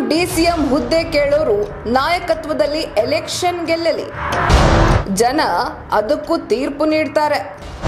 DCM ಹುದ್ದೆ ಕೇಳೋರು ನಾಯಕತ್ವದಲ್ಲಿ ಎಲೆಕ್ಷನ್ ಗೆಲ್ಲಲಿ ಜನ ಅದಕ್ಕೂ ತೀರ್ಪು ನೀಡ್ತಾರೆ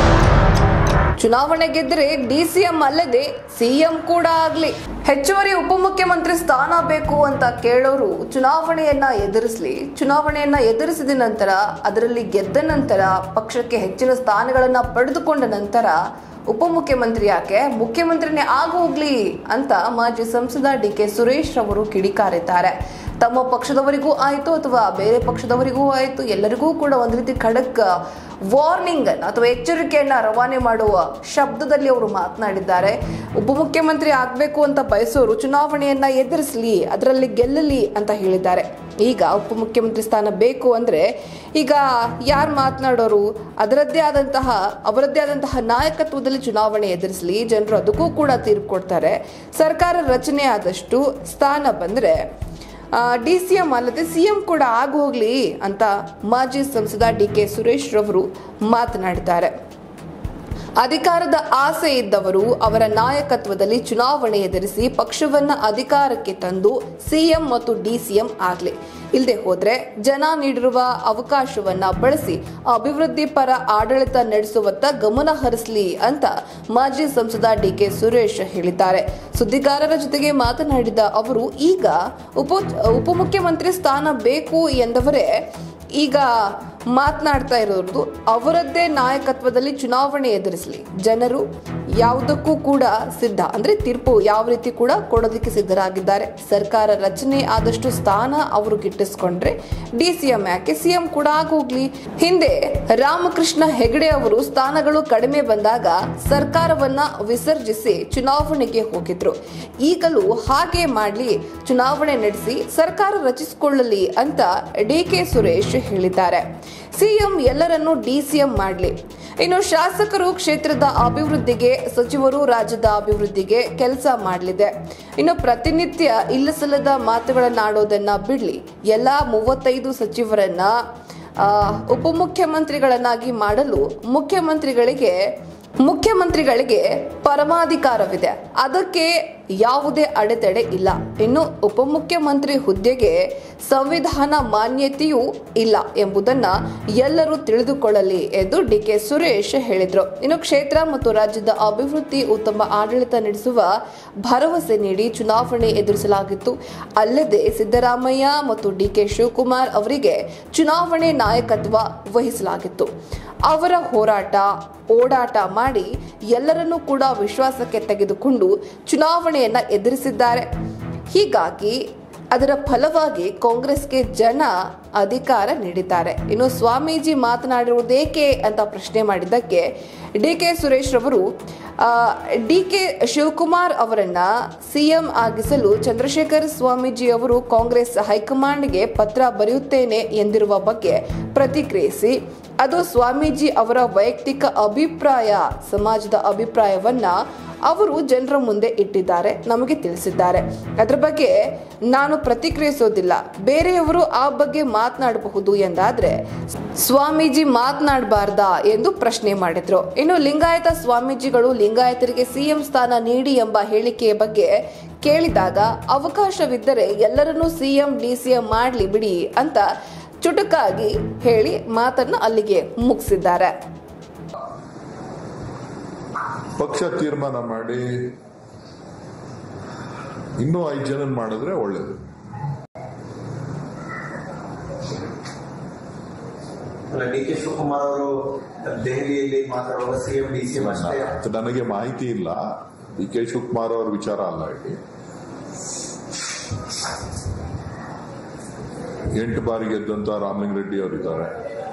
ಚುನಾವಣೆ ಗೆದ್ದರೆ ಡಿಸಿಎಂ ಅಲ್ಲದೆ ಸಿಎಂ ಕೂಡ ಆಗ್ಲಿ ಹೆಚ್ಚುವರಿ ಉಪಮುಖ್ಯಮಂತ್ರಿ ಸ್ಥಾನ ಬೇಕು ಅಂತ ಕೇಳೋರು ಚುನಾವಣೆಯನ್ನ ಎದುರಿಸಲಿ ಚುನಾವಣೆಯನ್ನ ಎದುರಿಸಿದ ನಂತರ ಅದರಲ್ಲಿ ಗೆದ್ದ ನಂತರ ಪಕ್ಷಕ್ಕೆ ಹೆಚ್ಚಿನ ಸ್ಥಾನಗಳನ್ನ ಪಡೆದುಕೊಂಡ ನಂತರ ಉಪಮುಖ್ಯಮಂತ್ರಿ ಯಾಕೆ ಮುಖ್ಯಮಂತ್ರಿನೇ ಆಗೋಗ್ಲಿ ಅಂತ ಮಾಜಿ ಸಂಸದ ಡಿ ಕೆ ಸುರೇಶ್ ರವರು ಕಿಡಿಕಾರಿದ್ದಾರೆ ತಮ್ಮ ಪಕ್ಷದವರಿಗೂ ಆಯಿತು ಅಥವಾ ಬೇರೆ ಪಕ್ಷದವರಿಗೂ ಆಯಿತು ಎಲ್ಲರಿಗೂ ಕೂಡ ಒಂದು ರೀತಿ ಖಡಕ್ ವಾರ್ನಿಂಗ್ ಅಥವಾ ಎಚ್ಚರಿಕೆಯನ್ನ ರವಾನೆ ಮಾಡುವ ಶಬ್ದದಲ್ಲಿ ಅವರು ಮಾತನಾಡಿದ್ದಾರೆ ಉಪಮುಖ್ಯಮಂತ್ರಿ ಆಗಬೇಕು ಅಂತ ಬಯಸೋರು ಚುನಾವಣೆಯನ್ನ ಎದುರಿಸಲಿ ಅದರಲ್ಲಿ ಗೆಲ್ಲಲಿ ಅಂತ ಹೇಳಿದ್ದಾರೆ ಈಗ ಉಪಮುಖ್ಯಮಂತ್ರಿ ಸ್ಥಾನ ಬೇಕು ಅಂದ್ರೆ ಈಗ ಯಾರು ಮಾತನಾಡೋರು ಅದರದ್ದೇ ಆದಂತಹ ಅವರದ್ದೇ ಆದಂತಹ ನಾಯಕತ್ವದಲ್ಲಿ ಚುನಾವಣೆ ಎದುರಿಸಲಿ ಜನರು ಅದಕ್ಕೂ ಕೂಡ ತೀರ್ಪು ಕೊಡ್ತಾರೆ ಸರ್ಕಾರ ರಚನೆ ಆದಷ್ಟು ಸ್ಥಾನ ಬಂದ್ರೆ ಡಿ ಸಿ ಎಂ ಅಲ್ಲದೆ ಸಿ ಎಂ ಕೂಡ ಆಗೋಗ್ಲಿ ಅಂತ ಮಾಜಿ ಸಂಸದ ಡಿ ಕೆ ಸುರೇಶ್ ರವರು ಮಾತನಾಡಿದ್ದಾರೆ ಅಧಿಕಾರದ ಆಸೆ ಇದ್ದವರು ಅವರ ನಾಯಕತ್ವದಲ್ಲಿ ಚುನಾವಣೆ ಎದುರಿಸಿ ಪಕ್ಷವನ್ನ ಅಧಿಕಾರಕ್ಕೆ ತಂದು ಸಿಎಂ ಮತ್ತು ಡಿಸಿಎಂ ಆಗ್ಲಿ ಇಲ್ಲದೆ ಹೋದ್ರೆ ಜನ ನೀಡಿರುವ ಅವಕಾಶವನ್ನ ಬಳಸಿ ಅಭಿವೃದ್ಧಿ ಪರ ಆಡಳಿತ ನಡೆಸುವತ್ತ ಗಮನ ಹರಿಸಲಿ ಅಂತ ಮಾಜಿ ಸಂಸದ ಡಿ ಕೆ ಸುರೇಶ್ ಹೇಳಿದ್ದಾರೆ ಸುದ್ದಿಗಾರರ ಜೊತೆಗೆ ಮಾತನಾಡಿದ ಅವರು ಈಗ ಉಪ ಉಪಮುಖ್ಯಮಂತ್ರಿ ಸ್ಥಾನ ಬೇಕು ಎಂದವರೇ ಈಗ ಮಾತನಾಡ್ತಾ ಇರೋದು ಅವರದ್ದೇ ನಾಯಕತ್ವದಲ್ಲಿ ಚುನಾವಣೆ ಎದುರಿಸಲಿ ಜನರು ಯಾವುದಕ್ಕೂ ಕೂಡ ಸಿದ್ಧ ಅಂದ್ರೆ ತೀರ್ಪು ಯಾವ ರೀತಿ ಕೂಡ ಕೊಡೋದಕ್ಕೆ ಸಿದ್ಧರಾಗಿದ್ದಾರೆ ಸರ್ಕಾರ ರಚನೆ ಆದಷ್ಟು ಸ್ಥಾನ ಅವರು ಗಿಟ್ಟಿಸ್ಕೊಂಡ್ರೆ ಡಿ ಸಿಎಂ ಯಾಕೆ ಸಿಎಂ ಕೂಡ ಆಗೋಗ್ಲಿ ಹಿಂದೆ ರಾಮಕೃಷ್ಣ ಹೆಗಡೆ ಅವರು ಸ್ಥಾನಗಳು ಕಡಿಮೆ ಬಂದಾಗ ಸರ್ಕಾರವನ್ನ ವಿಸರ್ಜಿಸಿ ಚುನಾವಣೆಗೆ ಹೋಗಿದ್ರು ಈಗಲೂ ಹಾಗೆ ಮಾಡ್ಲಿ ಚುನಾವಣೆ ನಡೆಸಿ ಸರ್ಕಾರ ರಚಿಸಿಕೊಳ್ಳಲಿ ಅಂತ ಡಿ ಕೆ ಸುರೇಶ್ ಹೇಳಿದ್ದಾರೆ ಸಿಎಂ ಎಲ್ಲರನ್ನೂ ಡಿಸಿಎಂ ಮಾಡಲಿ ಇನ್ನು ಶಾಸಕರು ಕ್ಷೇತ್ರದ ಅಭಿವೃದ್ಧಿಗೆ ಸಚಿವರು ರಾಜ್ಯದ ಅಭಿವೃದ್ಧಿಗೆ ಕೆಲಸ ಮಾಡಲಿದೆ ಇನ್ನು ಪ್ರತಿನಿತ್ಯ ಇಲ್ಲಸಲ್ಲದ ಮಾತುಗಳನ್ನಾಡೋದನ್ನ ಬಿಡ್ಲಿ ಎಲ್ಲಾ ಮೂವತ್ತೈದು ಸಚಿವರನ್ನ ಆ, ಉಪಮುಖ್ಯಮಂತ್ರಿಗಳನ್ನಾಗಿ ಮಾಡಲು ಮುಖ್ಯಮಂತ್ರಿಗಳಿಗೆ ಮುಖ್ಯಮಂತ್ರಿಗಳಿಗೆ ಪರಮಾಧಿಕಾರವಿದೆ ಅದಕ್ಕೆ ಯಾವುದೇ ಅಡೆತಡೆ ಇಲ್ಲ ಇನ್ನು ಉಪಮುಖ್ಯಮಂತ್ರಿ ಹುದ್ದೆಗೆ ಸಂವಿಧಾನ ಮಾನ್ಯತೆಯೂ ಇಲ್ಲ ಎಂಬುದನ್ನ ಎಲ್ಲರೂ ತಿಳಿದುಕೊಳ್ಳಲಿ ಎಂದು ಡಿ ಕೆ ಸುರೇಶ್ ಹೇಳಿದರು ಇನ್ನು ಕ್ಷೇತ್ರ ಮತ್ತು ರಾಜ್ಯದ ಅಭಿವೃದ್ಧಿ ಉತ್ತಮ ಆಡಳಿತ ನಡೆಸುವ ಭರವಸೆ ನೀಡಿ ಚುನಾವಣೆ ಎದುರಿಸಲಾಗಿತ್ತು ಅಲ್ಲದೆ ಸಿದ್ದರಾಮಯ್ಯ ಮತ್ತು ಡಿ ಕೆ ಶಿವಕುಮಾರ್ ಅವರಿಗೆ ಚುನಾವಣೆ ನಾಯಕತ್ವ ವಹಿಸಲಾಗಿತ್ತು ಅವರ ಹೋರಾಟ ಓಡಾಟ ಮಾಡಿ ಎಲ್ಲರನ್ನೂ ಕೂಡ ವಿಶ್ವಾಸಕ್ಕೆ ತೆಗೆದುಕೊಂಡು ಚುನಾವಣೆಯನ್ನ ಎದುರಿಸಿದ್ದಾರೆ ಹೀಗಾಗಿ ಅದರ ಫಲವಾಗಿ ಕಾಂಗ್ರೆಸ್ಗೆ ಜನ ಅಧಿಕಾರ ನೀಡಿದ್ದಾರೆ ಇನ್ನು ಸ್ವಾಮೀಜಿ ಮಾತನಾಡಿರುವುದೇಕೆ ಅಂತ ಪ್ರಶ್ನೆ ಮಾಡಿದ್ದಕ್ಕೆ ಡಿ ಕೆ ಸುರೇಶ್ ರವರು ಡಿ ಕೆ ಶಿವಕುಮಾರ್ ಅವರನ್ನ ಸಿಎಂ ಆಗಿಸಲು ಚಂದ್ರಶೇಖರ್ ಸ್ವಾಮೀಜಿ ಅವರು ಕಾಂಗ್ರೆಸ್ ಹೈಕಮಾಂಡ್ಗೆ ಪತ್ರ ಬರೆಯುತ್ತೇನೆ ಎಂದಿರುವ ಬಗ್ಗೆ ಪ್ರತಿಕ್ರಿಯಿಸಿ ಅದು ಸ್ವಾಮೀಜಿ ಅವರ ವೈಯಕ್ತಿಕ ಅಭಿಪ್ರಾಯ ಸಮಾಜದ ಅಭಿಪ್ರಾಯವನ್ನ ಅವರು ಜನರ ಮುಂದೆ ಇಟ್ಟಿದ್ದಾರೆ ನಮಗೆ ತಿಳಿಸಿದ್ದಾರೆ ಅದರ ಬಗ್ಗೆ ನಾನು ಪ್ರತಿಕ್ರಿಯಿಸೋದಿಲ್ಲ ಬೇರೆಯವರು ಆ ಬಗ್ಗೆ ಮಾತನಾಡಬಹುದು ಎಂದಾದ್ರೆ ಸ್ವಾಮೀಜಿ ಮಾತನಾಡಬಾರ್ದಾ ಎಂದು ಪ್ರಶ್ನೆ ಮಾಡಿದ್ರು ಇನ್ನು ಲಿಂಗಾಯತ ಸ್ವಾಮೀಜಿಗಳು ಲಿಂಗಾಯತರಿಗೆ ಸಿಎಂ ಸ್ಥಾನ ನೀಡಿ ಎಂಬ ಹೇಳಿಕೆಯ ಬಗ್ಗೆ ಕೇಳಿದಾಗ ಅವಕಾಶವಿದ್ದರೆ ಎಲ್ಲರನ್ನೂ ಸಿಎಂ ಡಿಸಿಎಂ ಮಾಡ್ಲಿ ಬಿಡಿ ಅಂತ ಚುಟುಕಾಗಿ ಹೇಳಿ ಮಾತನ್ನು ಅಲ್ಲಿಗೆ ಮುಗಿಸಿದ್ದಾರೆ ಪಕ್ಷ ತೀರ್ಮಾನ ಮಾಡಿ ಇನ್ನೂ ಐದು ಜನ ಮಾಡಿದ್ರೆ ಒಳ್ಳೇದು ಅಲ್ಲ ಡಿ ಕೆ ಶಿವಕುಮಾರ್ ಅವರು ದೆಹಲಿಯಲ್ಲಿ ಮಾತಾಡುವಾಗ ಸಿಎಂ ಡಿಸಿಎಂ ಅಷ್ಟೇ ಅದು ನನಗೆ ಮಾಹಿತಿ ಇಲ್ಲ ಡಿ ಕೆ ಶಿವಕುಮಾರ್ ಅವ್ರ ವಿಚಾರ ಅಲ್ಲ ಇಲ್ಲಿ ಎಂಟು ಬಾರಿ ಗೆದ್ದಂತ ರಾಮಲಿಂಗರೆಡ್ಡಿ ಅವರಿದ್ದಾರೆ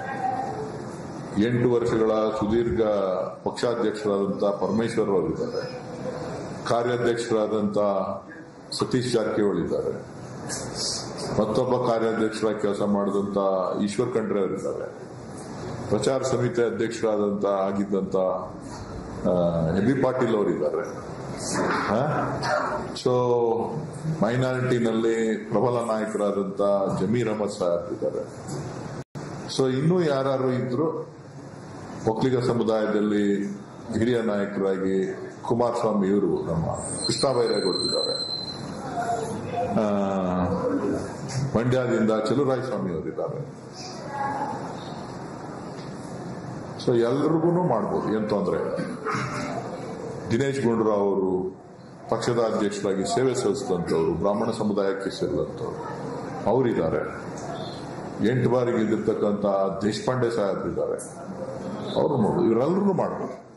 ಎಂಟು ವರ್ಷಗಳ ಸುದೀರ್ಘ ಪಕ್ಷಾಧ್ಯಕ್ಷರಾದಂಥ ಪರಮೇಶ್ವರ್ ಅವರಿದ್ದಾರೆ ಕಾರ್ಯಾಧ್ಯಕ್ಷರಾದಂಥ ಸತೀಶ್ ಜಾರಕಿಹೊಳಿ ಇದ್ದಾರೆ ಮತ್ತೊಬ್ಬ ಕಾರ್ಯಾಧ್ಯಕ್ಷರಾಗಿ ಕೆಲಸ ಮಾಡಿದಂತ ಈಶ್ವರ್ ಖಂಡ್ರೆ ಅವರಿದ್ದಾರೆ ಪ್ರಚಾರ ಸಮಿತಿ ಅಧ್ಯಕ್ಷರಾದಂತ ಆಗಿದ್ದಂತ ಎಂ ಬಿ ಪಾಟೀಲ್ ಅವರಿದ್ದಾರೆ ಸೊ ಮೈನಾರಿಟಿನಲ್ಲಿ ಪ್ರಬಲ ನಾಯಕರಾದಂತ ಜಮೀರ್ ಅಹಮದ್ ಸಾಹೇಬ್ ಇದ್ದಾರೆ ಸೊ ಇನ್ನೂ ಯಾರು ಇದ್ರು ಒಕ್ಕಲಿಗ ಸಮುದಾಯದಲ್ಲಿ ಹಿರಿಯ ನಾಯಕರಾಗಿ ಕುಮಾರಸ್ವಾಮಿ ಇವರು ನಮ್ಮ ಕೃಷ್ಣ ಬೈರೇಗೌಡರಿದ್ದಾರೆ ಆ, ಮಂಡ್ಯದಿಂದ ಚಲುರಾಯ ಸ್ವಾಮಿ ಅವರಿದ್ದಾರೆ ಸೊ ಎಲ್ರಿಗೂ ಮಾಡ್ಬೋದು ಏನ್ ತೊಂದರೆ ಇಲ್ಲ ದಿನೇಶ್ ಗುಂಡೂರಾವ್ ಅವರು ಪಕ್ಷದ ಅಧ್ಯಕ್ಷರಾಗಿ ಸೇವೆ ಸಲ್ಲಿಸಿದಂಥವ್ರು ಬ್ರಾಹ್ಮಣ ಸಮುದಾಯಕ್ಕೆ ಸೇರಿದಂಥವ್ರು ಅವರಿದ್ದಾರೆ ಎಂಟು ಬಾರಿ ಗೆದ್ದಿರ್ತಕ್ಕಂಥ ದೇಶಪಾಂಡೆ ಸಾಹೇಬ್ರಿದ್ದಾರೆ ಅವರು ನೋಡು ಇವರೆಲ್ಲರೂ ಮಾಡ್ಬೋದು